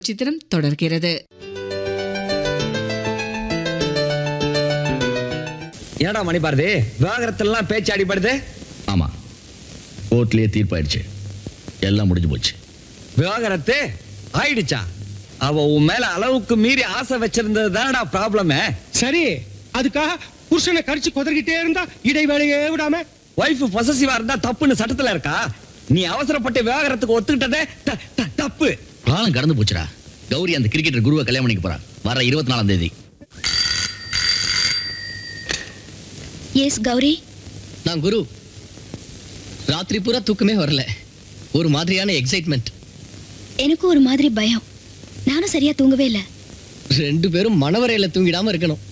சித்திரம் தொடர்கிறது ஏடா மணிபாரதி விவாகரத்தெல்லாம் பேச்சு அடிபடுது ஆமா கோர்ட்லயே தீர்ப்பாயிடுச்சு எல்லாம் முடிஞ்சு போச்சு விவாகரத்து ஆயிடுச்சா அவ உன் மேல அளவுக்கு மீறி ஆசை வச்சிருந்தது தானடா ப்ராப்ளமே சரி அதுக்காக புருஷனை கடிச்சு கொதறிக்கிட்டே இருந்தா இடைவேளையே விடாம ஒய்ஃப் பொசசிவா இருந்தா தப்புன்னு சட்டத்துல இருக்கா நீ அவசரப்பட்டு விவாகரத்துக்கு ஒத்துக்கிட்டதே த- த- தப்பு காலம் கடந்து போச்சுடா கௌரி அந்த கிரிக்கெட்டர் குருவை கல்யாணம் பண்ணிக்க போறா வர இருபத்தி நாலாம் தேதி எஸ் கௌரி நான் குரு ராத்திரி பூரா தூக்கமே வரல ஒரு மாதிரியான எக்ஸைட்மெண்ட் எனக்கும் ஒரு மாதிரி பயம் நானும் சரியா தூங்கவே இல்ல ரெண்டு பேரும் மணவரையில தூங்கிடாம இருக்கணும்